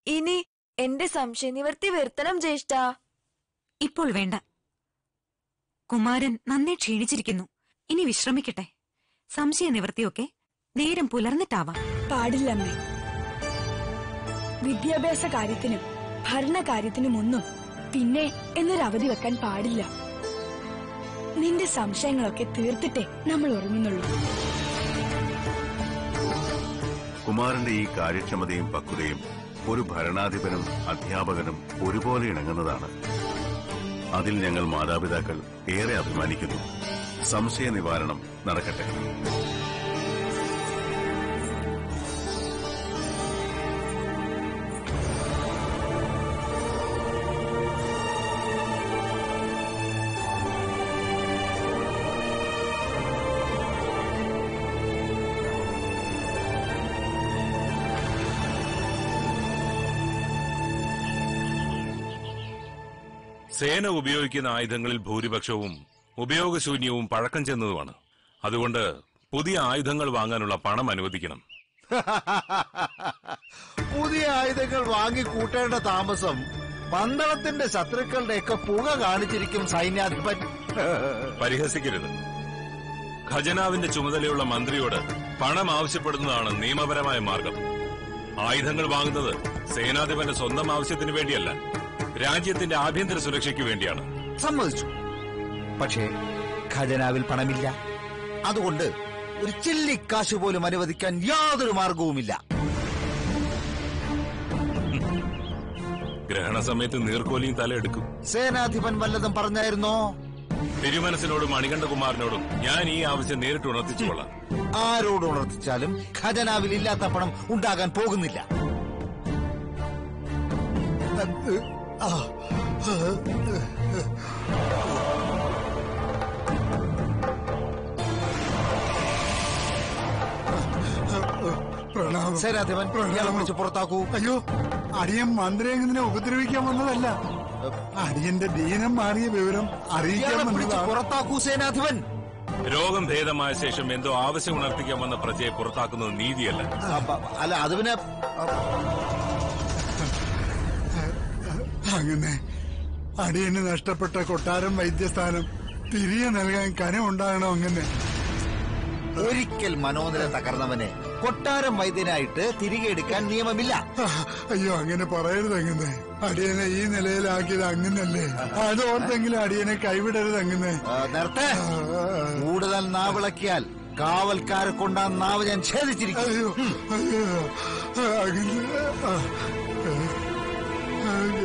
ഇനി എന്റെ സംശയ നിവർത്തി വരുത്തണം ജ്യേഷ്ഠ ഇപ്പോൾ വേണ്ട കുമാരൻ നന്നേ ക്ഷീണിച്ചിരിക്കുന്നു ഇനി വിശ്രമിക്കട്ടെ സംശയ നിവൃത്തിയൊക്കെ നേരം പുലർന്നിട്ടാവാം പാടില്ലമ്മേ വിദ്യാഭ്യാസ കാര്യത്തിനും ഭരണകാര്യത്തിനും ഒന്നും പിന്നെ എന്നൊരു അവധി വെക്കാൻ പാടില്ല നിന്റെ സംശയങ്ങളൊക്കെ തീർത്തിട്ടേ നമ്മൾ ഉറങ്ങുന്നുള്ളൂ കുമാരന്റെ ഈ കാര്യക്ഷമതയും പക്വതയും ഒരു ഭരണാധിപനും അധ്യാപകനും ഒരുപോലെ ഇണങ്ങുന്നതാണ് അതിൽ ഞങ്ങൾ മാതാപിതാക്കൾ ഏറെ അഭിമാനിക്കുന്നു സംശയ നിവാരണം നടക്കട്ടെ സേന ഉപയോഗിക്കുന്ന ആയുധങ്ങളിൽ ഭൂരിപക്ഷവും ഉപയോഗശൂന്യവും പഴക്കം ചെന്നതുമാണ് അതുകൊണ്ട് പുതിയ ആയുധങ്ങൾ വാങ്ങാനുള്ള പണം അനുവദിക്കണം പുതിയ ആയുധങ്ങൾ വാങ്ങി കൂട്ടേണ്ട താമസം പന്തളത്തിന്റെ ശത്രുക്കളുടെയൊക്കെ പുക കാണിച്ചിരിക്കും സൈന്യാധിപൻ പരിഹസിക്കരുത് ഖജനാവിന്റെ ചുമതലയുള്ള മന്ത്രിയോട് പണം ആവശ്യപ്പെടുന്നതാണ് നിയമപരമായ മാർഗം ആയുധങ്ങൾ വാങ്ങുന്നത് സേനാധിപന്റെ സ്വന്തം ആവശ്യത്തിന് വേണ്ടിയല്ല രാജ്യത്തിന്റെ ആഭ്യന്തര സുരക്ഷയ്ക്ക് വേണ്ടിയാണ് സമ്മതിച്ചു പക്ഷേ ഖജനാവിൽ പണമില്ല അതുകൊണ്ട് ഒരു ചില്ലിക്കാശ് പോലും അനുവദിക്കാൻ യാതൊരു മാർഗവുമില്ല ഗ്രഹണ സമയത്ത് നീർക്കോലിയും തലയെടുക്കും സേനാധിപൻ വല്ലതും പറഞ്ഞായിരുന്നോ തിരുമനസിനോടും മണികണ്ഠകുമാരനോടും ഞാൻ ഈ ആവശ്യം നേരിട്ട് ഉണർത്തിച്ചുകൊള്ളാം ആരോട് ഉണർത്തിച്ചാലും ഖജനാവിൽ ഇല്ലാത്ത പണം ഉണ്ടാകാൻ പോകുന്നില്ല പ്രണാമം സേനാധിപൻ ഇയാളെ വിളിച്ച് പുറത്താക്കൂ അയ്യോ അടിയൻ മന്ത്രിയങ്ങനെ ഉപദ്രവിക്കാൻ വന്നതല്ല അടിയന്റെ ദീനം മാറിയ വിവരം അറിയിക്കാൻ ഇയാളെ വിളിച്ച് വന്നതാണ് പുറത്താക്കൂ സേനാധിപൻ രോഗം ഭേദമായ ശേഷം എന്തോ ആവശ്യം ഉണർത്തിക്കാൻ വന്ന പ്രജയെ പുറത്താക്കുന്നത് നീതിയല്ല അപ്പ- അല്ല അത് പിന്നെ അങ്ങനെ അടിയന് നഷ്ടപ്പെട്ട കൊട്ടാരം വൈദ്യസ്ഥാനം തിരികെ നൽകാൻ കനമുണ്ടാകണം അങ്ങനെ ഒരിക്കൽ മനോനില തകർന്നവനെ കൊട്ടാരം വൈദ്യനായിട്ട് തിരികെ എടുക്കാൻ നിയമമില്ല ആ, അയ്യോ അങ്ങനെ പറയരുത് അങ്ങനെ അടിയനെ ഈ നിലയിലാക്കിയത് അങ്ങനല്ലേ അതോർത്തെങ്കിലും അടിയനെ കൈവിടരുത് അങ്ങനെ ആ, നിർത്ത് കൂടുതൽ നാവിളക്കിയാൽ കാവൽക്കാരെ കൊണ്ട് ആ നാവ് ഞാൻ ഛേദിച്ചിരിക്കും അയ്യോ അയ്യോ ആ, അങ്ങനെ ആ, ആ, ആ,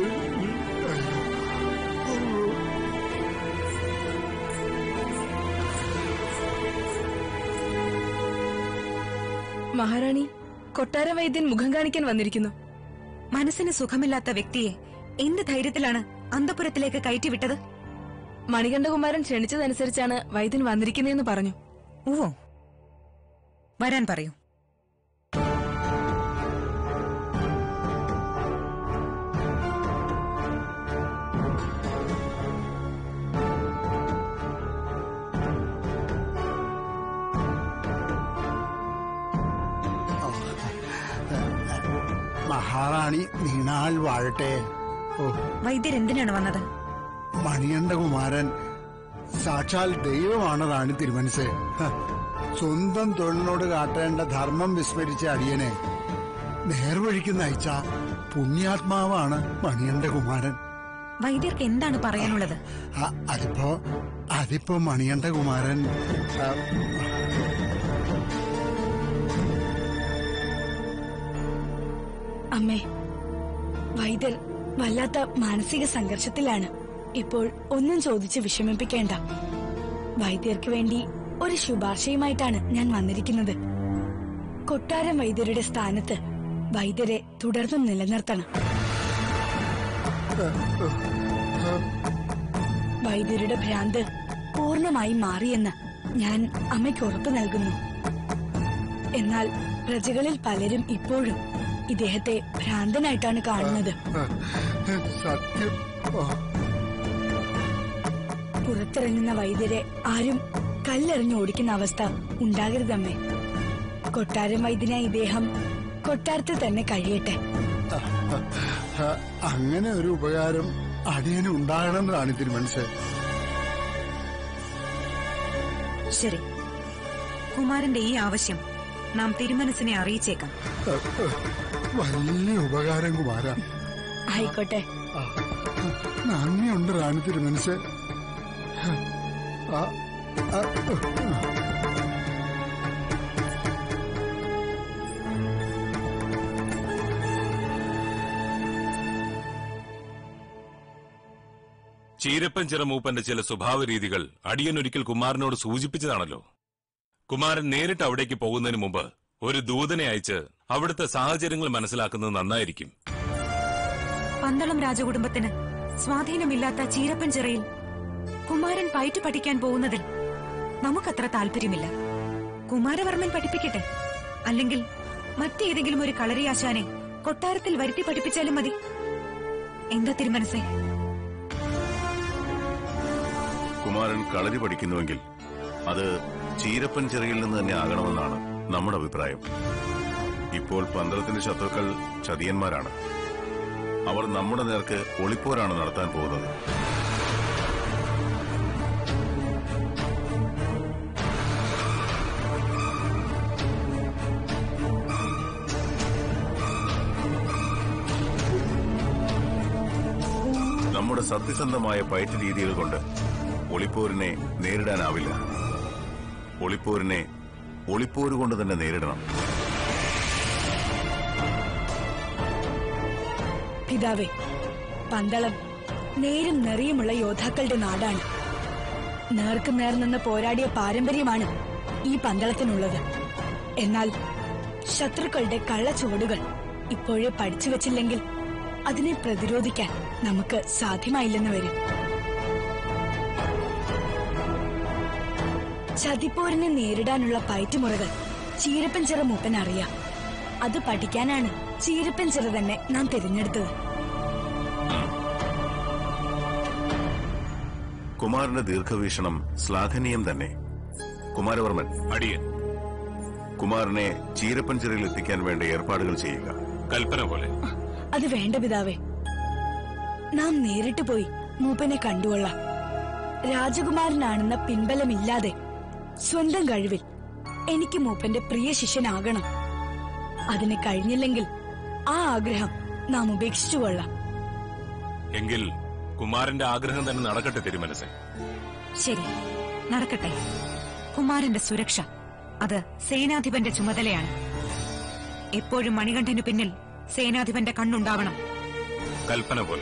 മഹാറാണി കൊട്ടാര വൈദ്യൻ മുഖം കാണിക്കാൻ വന്നിരിക്കുന്നു മനസ്സിന് സുഖമില്ലാത്ത വ്യക്തിയെ എന്ത് ധൈര്യത്തിലാണ് അന്തപുരത്തിലേക്ക് കയറ്റിവിട്ടത് മണികണ്ഠകുമാരൻ ക്ഷണിച്ചതനുസരിച്ചാണ് വൈദ്യൻ വന്നിരിക്കുന്നതെന്ന് പറഞ്ഞു ഓ വരാൻ പറയൂ മഹാറാണി നീണാൾ വാഴട്ടെ ഓ വൈദ്യർ എന്തിനാണ് വന്നത് മണികണ്ഠകുമാരൻ സാക്ഷാൽ ദൈവമാണ് റാണി തിരുമനസ് ഹ, സ്വന്തം തൊഴിലിനോട് കാട്ടേണ്ട ധർമ്മം വിസ്മരിച്ച അടിയനെ നേർവഴിക്ക് നയിച്ച പുണ്യാത്മാവാണ് മണികണ്ഠകുമാരൻ വൈദ്യർക്ക് എന്താണ് പറയാനുള്ളത് അ- അതിപ്പോ അതിപ്പോ മണികണ്ഠകുമാരൻ ആ, അമ്മേ വൈദ്യൻ വല്ലാത്ത മാനസിക സംഘർഷത്തിലാണ് ഇപ്പോൾ ഒന്നും ചോദിച്ച് വിഷമിപ്പിക്കേണ്ട വൈദ്യർക്ക് വേണ്ടി ഒരു ശുപാർശയുമായിട്ടാണ് ഞാൻ വന്നിരിക്കുന്നത് കൊട്ടാരം വൈദ്യരുടെ സ്ഥാനത്ത് വൈദ്യരെ തുടർന്നും നിലനിർത്തണം വൈദ്യരുടെ ഭ്രാന്ത് പൂർണ്ണമായി മാറിയെന്ന് ഞാൻ അമ്മയ്ക്ക് ഉറപ്പു നൽകുന്നു എന്നാൽ പ്രജകളിൽ പലരും ഇപ്പോഴും ഇദ്ദേഹത്തെ ഭ്രാന്തനായിട്ടാണ് കാണുന്നത് സത്യം ഓ, പുറത്തിറങ്ങുന്ന വൈദ്യരെ ആരും കല്ലെറിഞ്ഞ് ഓടിക്കുന്ന അവസ്ഥ ഉണ്ടാകരുതമ്മേ കൊട്ടാരം വൈദ്യനായ ഇദ്ദേഹം കൊട്ടാരത്തിൽ തന്നെ കഴിയട്ടെ അങ്ങനെ ഒരു ഉപകാരം അടിയന് ഉണ്ടാകണമെന്നാണ് തിരുമനസ് ശരി കുമാരന്റെ ഈ ആവശ്യം നാം തിരുമനസിനെ അറിയിച്ചേക്കാം വലിയ ഉപകാരം കുമാര ആയിക്കോട്ടെ നന്ദിയുണ്ട് റാണി തിരുമനസ് ആ, ആ, ചീരപ്പൻ ചിറമൂപ്പന്റെ ചില സ്വഭാവ രീതികൾ അടിയൻ ഒരിക്കൽ കുമാരനോട് സൂചിപ്പിച്ചതാണല്ലോ കുമാരൻ നേരിട്ട് അവിടേക്ക് പോകുന്നതിന് മുമ്പ് ഒരു ദൂതനെ അയച്ച് അവിടുത്തെ സാഹചര്യങ്ങൾ മനസ്സിലാക്കുന്നത് നന്നായിരിക്കും പന്തളം രാജകുടുംബത്തിന് സ്വാധീനമില്ലാത്ത ചീരപ്പൻ ചിറയിൽ കുമാരൻ പയറ്റ് പഠിക്കാൻ പോകുന്നതിൽ നമുക്കത്ര താല്പര്യമില്ല കുമാരവർമ്മൻ പഠിപ്പിക്കട്ടെ അല്ലെങ്കിൽ മറ്റേതെങ്കിലും ഒരു കളരിയാശാനെ കൊട്ടാരത്തിൽ വരുത്തി പഠിപ്പിച്ചാലും മതി എന്താ തിരുമനസേ കുമാരൻ കളരി പഠിക്കുന്നുവെങ്കിൽ അത് ചീരപ്പൻ ചെറിയിൽ നിന്ന് തന്നെ ആകണമെന്നാണ് നമ്മുടെ അഭിപ്രായം ഇപ്പോൾ പന്തളത്തിന്റെ ശത്രുക്കൾ ചതിയന്മാരാണ് അവർ നമ്മുടെ നേർക്ക് ഒളിപ്പോരാണ് നടത്താൻ പോകുന്നത് നമ്മുടെ സത്യസന്ധമായ പയറ്റ് രീതികൾ കൊണ്ട് ഒളിപ്പോരിനെ നേരിടാനാവില്ല ഒളിപ്പോരിനെ ഒളിപ്പോര് കൊണ്ട് തന്നെ നേരിടണം പിതാവേ പന്തളം നേരും നെറിയുമുള്ള യോദ്ധാക്കളുടെ നാടാണ് നേർക്ക് നേർ നിന്ന് പോരാടിയ പാരമ്പര്യമാണ് ഈ പന്തളത്തിനുള്ളത് എന്നാൽ ശത്രുക്കളുടെ കള്ളച്ചുവടുകൾ ഇപ്പോഴേ പഠിച്ചു വച്ചില്ലെങ്കിൽ അതിനെ പ്രതിരോധിക്കാൻ നമുക്ക് സാധ്യമായില്ലെന്ന് വരും ചതിപ്പോരിനെ നേരിടാനുള്ള പയറ്റുമുറകൾ ചീരപ്പൻചിറ മൂപ്പൻ അറിയാം അത് പഠിക്കാനാണ് ചീരപ്പൻചിറ തന്നെ നാം തിരഞ്ഞെടുത്തത് കുമാരന്റെ ദീർഘവീക്ഷണം ശ്ലാഘനീയം തന്നെ കുമാരവർമ്മൻ അടിയൻ കുമാരനെ ചീരപ്പൻ ചെറിയിൽ എത്തിക്കാൻ വേണ്ട ഏർപ്പാടുകൾ ചെയ്യുക കൽപ്പന പോലെ അത് വേണ്ട പിതാവേ നാം നേരിട്ട് പോയി മൂപ്പനെ കണ്ടുകൊള്ളാം രാജകുമാരനാണെന്ന പിൻബലമില്ലാതെ സ്വന്തം കഴിവിൽ എനിക്ക് മൂപ്പന്റെ പ്രിയ ശിഷ്യനാകണം അതിന് കഴിഞ്ഞില്ലെങ്കിൽ ആ ആഗ്രഹം നാം ഉപേക്ഷിച്ചു കൊള്ളാം എങ്കിൽ കുമാരന്റെ ആഗ്രഹം തന്നെ നടക്കട്ടെ തിരുമനസെ ശരി നടക്കട്ടെ കുമാരന്റെ സുരക്ഷ അത് സേനാധിപന്റെ ചുമതലയാണ് എപ്പോഴും മണികണ്ഠനു പിന്നിൽ സേനാധിപന്റെ കണ്ണുണ്ടാവണം കൽപ്പന പോലെ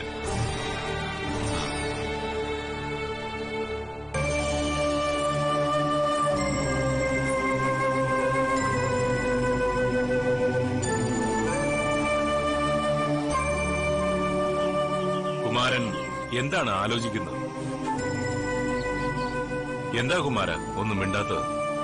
കുമാരൻ എന്താണ് ആലോചിക്കുന്നത് എന്താ കുമാര ഒന്നും മിണ്ടാത്തത്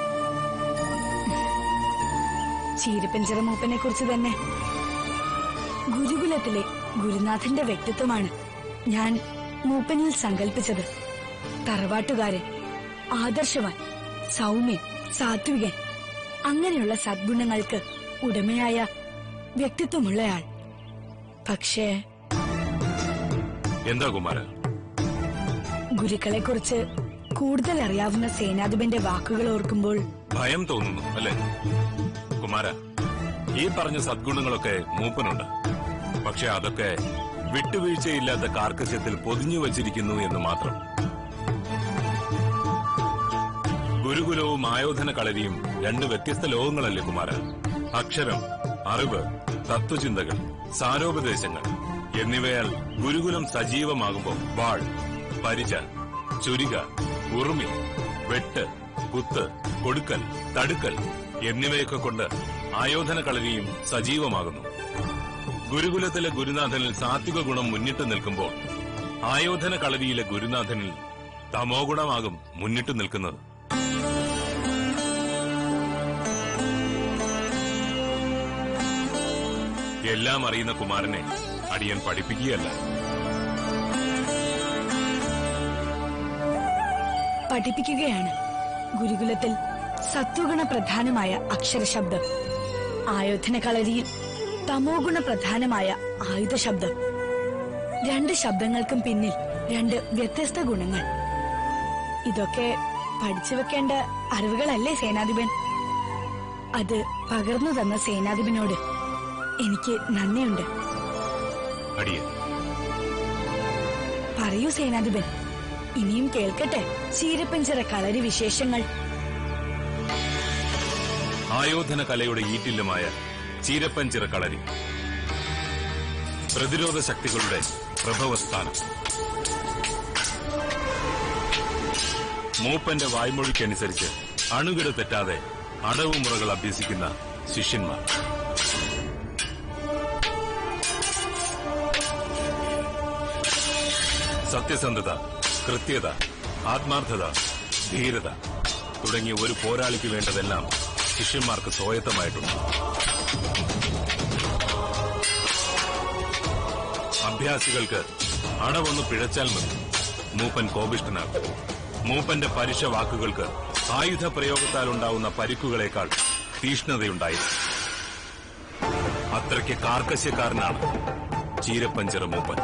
ചീരപ്പഞ്ചിറ മൂപ്പനെ കുറിച്ച് തന്നെ ഗുരുകുലത്തിലെ ഗുരുനാഥന്റെ വ്യക്തിത്വമാണ് ഞാൻ മൂപ്പനിൽ സങ്കല്പിച്ചത് തറവാട്ടുകാരൻ ആദർശവാൻ സൗമ്യൻ സാത്വികൻ അങ്ങനെയുള്ള സദ്ഗുണങ്ങൾക്ക് ഉടമയായ വ്യക്തിത്വമുള്ളയാൾ പക്ഷേ എന്താ കുമാര ഗുരുക്കളെ കുറിച്ച് കൂടുതൽ അറിയാവുന്ന സേനാധിപന്റെ വാക്കുകൾ ഓർക്കുമ്പോൾ ഭയം തോന്നുന്നു അല്ലേ കുമാര ഈ പറഞ്ഞ സദ്ഗുണങ്ങളൊക്കെ മൂപ്പനുണ്ട് പക്ഷെ അതൊക്കെ വിട്ടുവീഴ്ചയില്ലാത്ത കാർക്കശ്യത്തിൽ പൊതിഞ്ഞു വച്ചിരിക്കുന്നു എന്ന് മാത്രം ഗുരുകുലവും ആയോധന കളരിയും രണ്ട് വ്യത്യസ്ത ലോകങ്ങളല്ലേ കുമാര അക്ഷരം അറിവ് തത്വചിന്തകൾ സാരോപദേശങ്ങൾ എന്നിവയാൽ ഗുരുകുലം സജീവമാകുമ്പോൾ വാൾ പരിച ചുരിക ഉറുമി വെട്ട് കുത്ത് കൊടുക്കൽ തടുക്കൽ എന്നിവയൊക്കെ കൊണ്ട് ആയോധന കളരിയും സജീവമാകുന്നു ഗുരുകുലത്തിലെ ഗുരുനാഥനിൽ സാത്വിക ഗുണം മുന്നിട്ട് നിൽക്കുമ്പോൾ ആയോധന കളരിയിലെ ഗുരുനാഥനിൽ തമോ ഗുണമാകും മുന്നിട്ട് നിൽക്കുന്നത് എല്ലാം അറിയുന്ന കുമാരനെ അടിയൻ പഠിപ്പിക്കുകയല്ല പഠിപ്പിക്കുകയാണ് ഗുരുകുലത്തിൽ സത്വഗുണ പ്രധാനമായ അക്ഷരശബ്ദം ആയോധന കളരിയിൽ തമോ ഗുണ പ്രധാനമായ ആയുധ ശബ്ദം രണ്ട് ശബ്ദങ്ങൾക്കും പിന്നിൽ രണ്ട് വ്യത്യസ്ത ഗുണങ്ങൾ ഇതൊക്കെ പഠിച്ചു വെക്കേണ്ട അറിവുകളല്ലേ സേനാധിപൻ അത് പകർന്നു തന്ന സേനാധിപനോട് എനിക്ക് നന്ദിയുണ്ട് അടിയൻ പറയൂ സേനാധിപൻ ഇനിയും കേൾക്കട്ടെ ചീരപ്പഞ്ചിറ കളരി വിശേഷങ്ങൾ ആയോധന കലയുടെ ഈറ്റില്ലുമായ ചീരപ്പഞ്ചിറ കളരി പ്രതിരോധ ശക്തികളുടെ പ്രഭവസ്ഥാനം മൂപ്പന്റെ വായ്മൊഴിക്കനുസരിച്ച് അണുകിട തെറ്റാതെ അടവുമുറകൾ അഭ്യസിക്കുന്ന ശിഷ്യന്മാർ സത്യസന്ധത കൃത്യത ആത്മാർത്ഥത ധീരത തുടങ്ങിയ ഒരു പോരാളിക്ക് വേണ്ടതെല്ലാം ശിഷ്യന്മാർക്ക് സ്വായത്തമായിട്ടുണ്ട് അഭ്യാസികൾക്ക് അടവൊന്ന് പിഴച്ചാൽ മതി മൂപ്പൻ കോപിഷ്ഠനാകും മൂപ്പന്റെ പരുഷ വാക്കുകൾക്ക് ആയുധ പ്രയോഗത്താൽ ഉണ്ടാവുന്ന പരിക്കുകളേക്കാൾ തീഷ്ണതയുണ്ടായിരുന്നു അത്രയ്ക്ക് കാർക്കശ്യക്കാരനാണ് ചീരപ്പഞ്ചിറ മൂപ്പൻ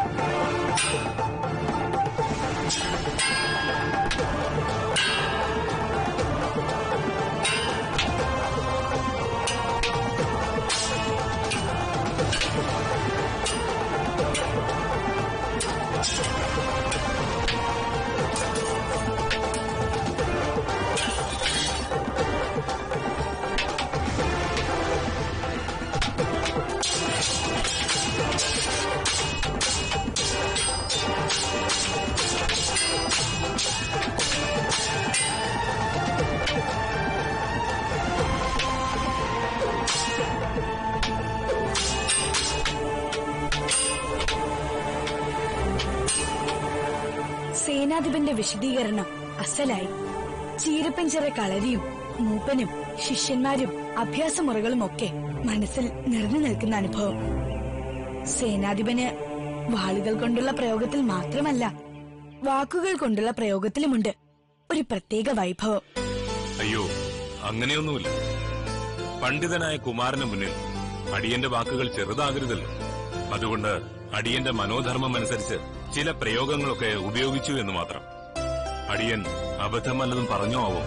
സേനാധിപന്റെ വിശദീകരണം അസലായി ചീരപ്പഞ്ചിറ കളരിയും മൂപ്പനും ശിഷ്യന്മാരും അഭ്യാസമുറകളും ഒക്കെ മനസ്സിൽ നിറഞ്ഞു നിൽക്കുന്ന അനുഭവം സേനാധിപന് വാളുകൾ കൊണ്ടുള്ള പ്രയോഗത്തിൽ മാത്രമല്ല വാക്കുകൾ കൊണ്ടുള്ള പ്രയോഗത്തിലുമുണ്ട് ഒരു പ്രത്യേക വൈഭവം അയ്യോ അങ്ങനെയൊന്നുമില്ല പണ്ഡിതനായ കുമാരന് മുന്നിൽ അടിയന്റെ വാക്കുകൾ ചെറുതാകരുതല്ലോ അതുകൊണ്ട് അടിയന്റെ മനോധർമ്മം അനുസരിച്ച് ചില പ്രയോഗങ്ങളൊക്കെ ഉപയോഗിച്ചു എന്ന് മാത്രം അടിയൻ അബദ്ധം വല്ലതും പറഞ്ഞോ ആവോ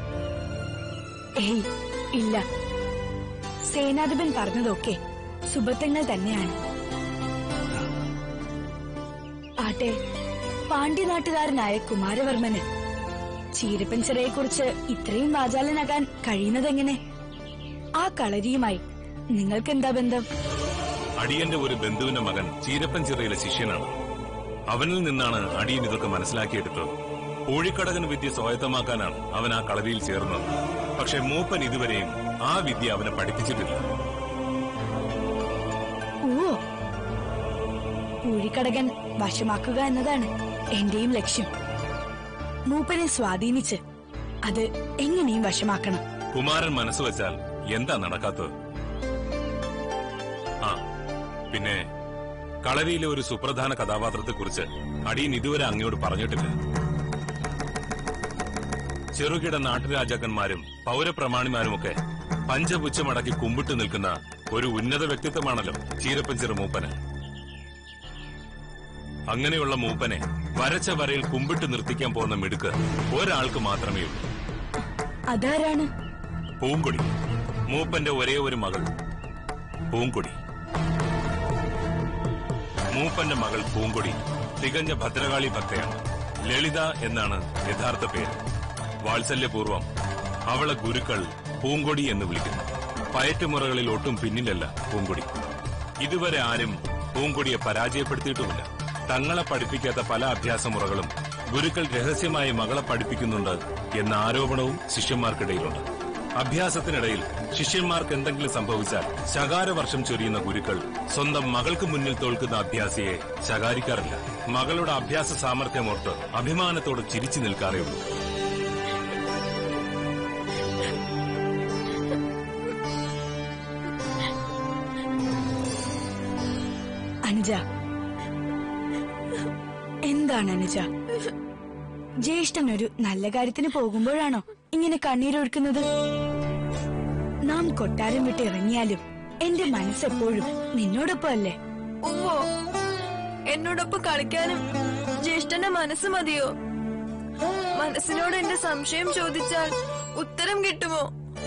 ഏയ് ഇല്ല സേനാധിപൻ പറഞ്ഞതൊക്കെ സുബദ്ധങ്ങൾ തന്നെയാണ് ആട്ടെ പാണ്ഡ്യനാട്ടുകാരനായ കുമാരവർമ്മന് ചീരപ്പഞ്ചിറയെക്കുറിച്ച് ഇത്രയും വാചാലനാകാൻ കഴിയുന്നതെങ്ങനെ ആ കളരിയുമായി നിങ്ങൾക്കെന്താ ബന്ധം അടിയന്റെ ഒരു ബന്ധുവിന്റെ മകൻ ചീരപ്പൻ ചിറയിലെ ശിഷ്യനാണ് അവനിൽ നിന്നാണ് അടിയൻ ഇതൊക്കെ മനസ്സിലാക്കിയെടുത്തത് പൂഴിക്കടകൻ വിദ്യ സ്വായത്തമാക്കാനാണ് അവൻ ആ കളരിയിൽ ചേർന്നത് പക്ഷെ മൂപ്പൻ ഇതുവരെയും ആ വിദ്യ അവനെ പഠിപ്പിച്ചിട്ടില്ല ഓ പൂഴിക്കടകൻ വശമാക്കുക എന്നതാണ് എന്റെയും ലക്ഷ്യം മൂപ്പനെ സ്വാധീനിച്ച് അത് എങ്ങനെയും വശമാക്കണം കുമാരൻ മനസ്സ് വെച്ചാൽ എന്താ നടക്കാത്തത് ആ പിന്നെ കളരിയിലെ ഒരു സുപ്രധാന കഥാപാത്രത്തെക്കുറിച്ച് അടിയൻ ഇതുവരെ അങ്ങയോട് പറഞ്ഞിട്ടില്ല ചെറുകിട നാട്ടുരാജാക്കന്മാരും പൗരപ്രമാണിമാരുമൊക്കെ പഞ്ചപുച്ഛമടക്കി കുമ്പിട്ട് നിൽക്കുന്ന ഒരു ഉന്നത വ്യക്തിത്വമാണല്ലോ ചീരപ്പഞ്ചിറ മൂപ്പന് അങ്ങനെയുള്ള മൂപ്പനെ വരച്ച വരയിൽ കുമ്പിട്ട് നിർത്തിക്കാൻ പോകുന്ന മിടുക്ക് ഒരാൾക്ക് മാത്രമേ ഉള്ളൂ അതാരാണ് പൂങ്കൊടി മൂപ്പന്റെ ഒരേ ഒരു മകൾ പൂങ്കൊടി മൂപ്പന്റെ മകൾ പൂങ്കൊടി തികഞ്ഞ ഭദ്രകാളി ഭക്തയാണ് ലളിത എന്നാണ് യഥാർത്ഥ പേര് വാത്സല്യപൂർവം അവളെ ഗുരുക്കൾ പൂങ്കൊടി എന്ന് വിളിക്കുന്നു പയറ്റുമുറകളിൽ ഒട്ടും പിന്നിലല്ല പൂങ്കൊടി ഇതുവരെ ആരും പൂങ്കൊടിയെ പരാജയപ്പെടുത്തിയിട്ടുമില്ല തങ്ങളെ പഠിപ്പിക്കാത്ത പല അഭ്യാസമുറകളും ഗുരുക്കൾ രഹസ്യമായി മകളെ പഠിപ്പിക്കുന്നുണ്ട് എന്ന ആരോപണവും ശിഷ്യന്മാർക്കിടയിലുണ്ട് അഭ്യാസത്തിനിടയിൽ ശിഷ്യന്മാർക്ക് എന്തെങ്കിലും സംഭവിച്ചാൽ ശകാരവർഷം ചൊരിയുന്ന ഗുരുക്കൾ സ്വന്തം മകൾക്ക് മുന്നിൽ തോൽക്കുന്ന അഭ്യാസിയെ ശകാരിക്കാറില്ല മകളുടെ അഭ്യാസ സാമർഥ്യമോർത്ത് അഭിമാനത്തോടെ ചിരിച്ചു നിൽക്കാറേ ഉള്ളൂ അനുജ എന്താണ് അനുജ ജ്യേഷ്ഠൻ ഒരു നല്ല കാര്യത്തിന് പോകുമ്പോഴാണോ ഇങ്ങനെ കണ്ണീരൊഴുക്കുന്നത് നാം കൊട്ടാരം വിട്ട് ഇറങ്ങിയാലും എന്റെ മനസ്സെപ്പോഴും നിന്നോടൊപ്പം അല്ലേ ഉവ്വോ എന്നോടൊപ്പം കളിക്കാനും ജ്യേഷ്ഠന്റെ മനസ്സ് മതിയോ മനസ്സിനോട് എന്റെ സംശയം ചോദിച്ചാൽ ഉത്തരം കിട്ടുമോ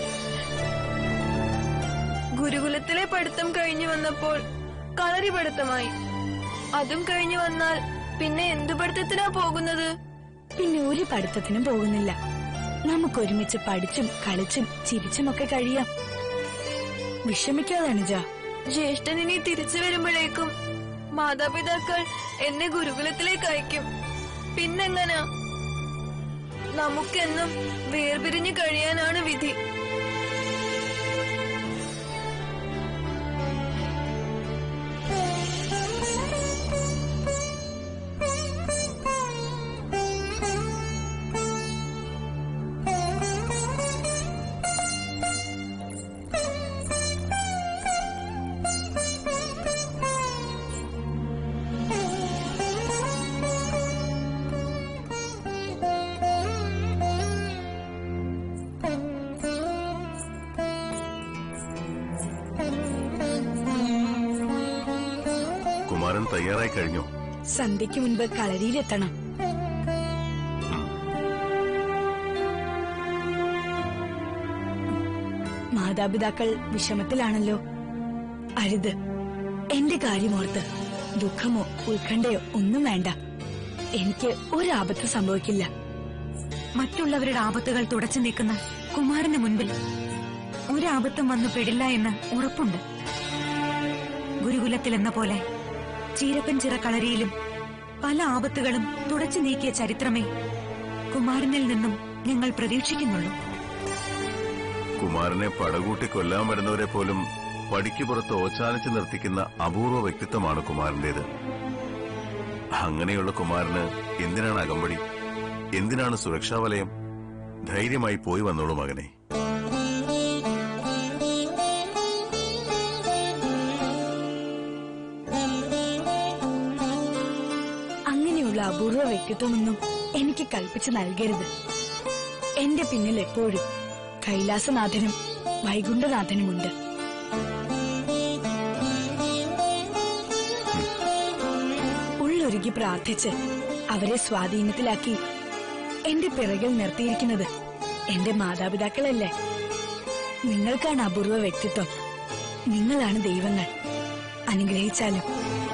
ഗുരുകുലത്തിലെ പഠിത്തം കഴിഞ്ഞു വന്നപ്പോൾ കളരി പഠിത്തമായി അതും കഴിഞ്ഞു വന്നാൽ പിന്നെ എന്തു പഠിത്തത്തിനാ പോകുന്നത് പിന്നെ ഒരു പഠിത്തത്തിനും പോകുന്നില്ല നമുക്ക് ഒരുമിച്ച് പഠിച്ചും കളിച്ചും ചിരിച്ചുമൊക്കെ കഴിയാം വിഷമിക്കാതെ അനുജ ജ്യേഷ്ഠൻ ഇനി തിരിച്ചു വരുമ്പോഴേക്കും മാതാപിതാക്കൾ എന്നെ ഗുരുകുലത്തിലേക്ക് അയക്കും പിന്നെങ്ങനാ നമുക്കെന്നും വേർപിരിഞ്ഞു കഴിയാനാണ് വിധി കുമാരൻ തയ്യാറായി കഴിഞ്ഞു സന്ധ്യയ്ക്ക് മുൻപ് കളരിയിലെത്തണം മാതാപിതാക്കൾ വിഷമത്തിലാണല്ലോ അരുത് എന്റെ കാര്യമോർത്ത് ദുഃഖമോ ഉത്കണ്ഠയോ ഒന്നും വേണ്ട എനിക്ക് ഒരാപത്ത് സംഭവിക്കില്ല മറ്റുള്ളവരുടെ ആപത്തുകൾ തുടച്ചു നീക്കുന്ന കുമാരന് മുൻപിൽ ഒരാപത്തും വന്നു പെടില്ല എന്ന് ഉറപ്പുണ്ട് ഗുരുകുലത്തിൽ എന്ന പോലെ ചീരപ്പൻ ചിറ കളരിയിലും പല ആപത്തുകളും തുടച്ചു നീക്കിയ ചരിത്രമേ കുമാരനിൽ നിന്നും ഞങ്ങൾ പ്രതീക്ഷിക്കുന്നുള്ളൂ കുമാരനെ പടകൂട്ടി കൊല്ലാൻ വരുന്നവരെ പോലും പടിക്ക് പുറത്ത് ഓച്ചാനിച്ച് നിർത്തിക്കുന്ന അപൂർവ വ്യക്തിത്വമാണ് കുമാരന്റേത് അങ്ങനെയുള്ള കുമാരന് എന്തിനാണ് അകമ്പടി എന്തിനാണ് സുരക്ഷാ വലയം ധൈര്യമായി പോയി വന്നോളൂ മകനെ അങ്ങനെയുള്ള അപൂർവ വ്യക്തിത്വമൊന്നും എനിക്ക് കൽപ്പിച്ചു നൽകരുത് എന്റെ പിന്നിൽ എപ്പോഴും കൈലാസനാഥനും വൈകുണ്ഠനാഥനുമുണ്ട് ഉള്ളൊരുക്കി പ്രാർത്ഥിച്ച് അവരെ സ്വാധീനത്തിലാക്കി എന്റെ പിറകിൽ നിർത്തിയിരിക്കുന്നത് എന്റെ മാതാപിതാക്കളല്ലേ നിങ്ങൾക്കാണ് അപൂർവ വ്യക്തിത്വം നിങ്ങളാണ് ദൈവങ്ങൾ അനുഗ്രഹിച്ചാലും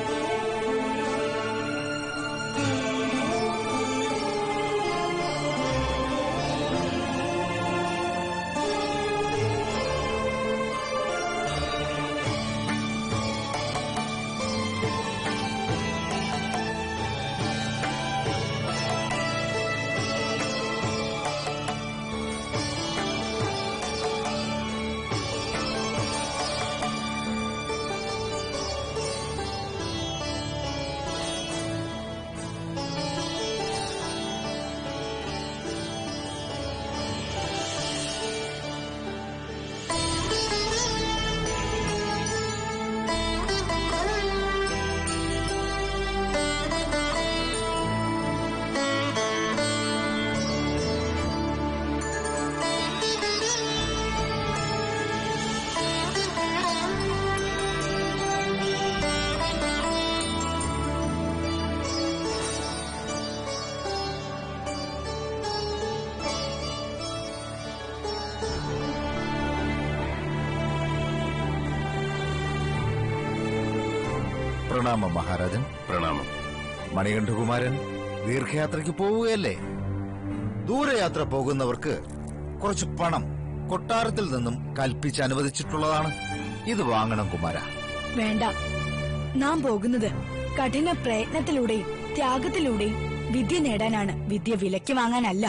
പ്രണാമം മഹാരാജൻ പ്രണാമം മണികണ്ഠകുമാരൻ ദീർഘയാത്രയ്ക്ക് പോവുകയല്ലേ ദൂരയാത്ര പോകുന്നവർക്ക് കുറച്ച് പണം കൊട്ടാരത്തിൽ നിന്നും കൽപ്പിച്ച് അനുവദിച്ചിട്ടുള്ളതാണ് ഇത് വാങ്ങണം കുമാര വേണ്ട നാം പോകുന്നത് കഠിന പ്രയത്നത്തിലൂടെയും ത്യാഗത്തിലൂടെയും വിദ്യ നേടാനാണ് വിദ്യ വിലയ്ക്ക് വാങ്ങാനല്ല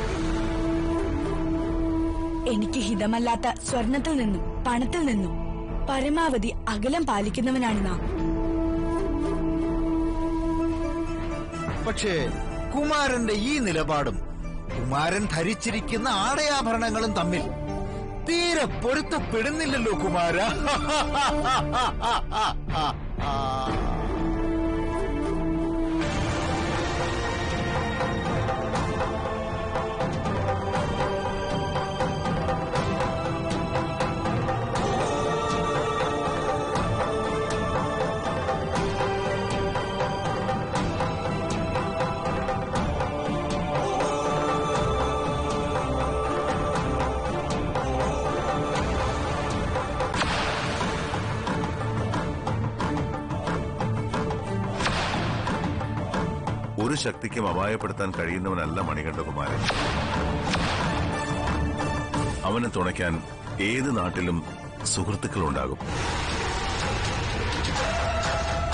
എനിക്ക് ഹിതമല്ലാത്ത സ്വർണത്തിൽ നിന്നും പണത്തിൽ നിന്നും പരമാവധി അകലം പാലിക്കുന്നവനാണ് നാം പക്ഷേ കുമാരന്റെ ഈ നിലപാടും കുമാരൻ ധരിച്ചിരിക്കുന്ന ആടയാഭരണങ്ങളും തമ്മിൽ തീരെ പൊരുത്തപ്പെടുന്നില്ലല്ലോ കുമാര ഒരു ശക്തിക്കും അപായപ്പെടുത്താൻ കഴിയുന്നവനല്ല മണികണ്ഠകുമാരൻ അവനെ തുണയ്ക്കാൻ ഏത് നാട്ടിലും സുഹൃത്തുക്കളുണ്ടാകും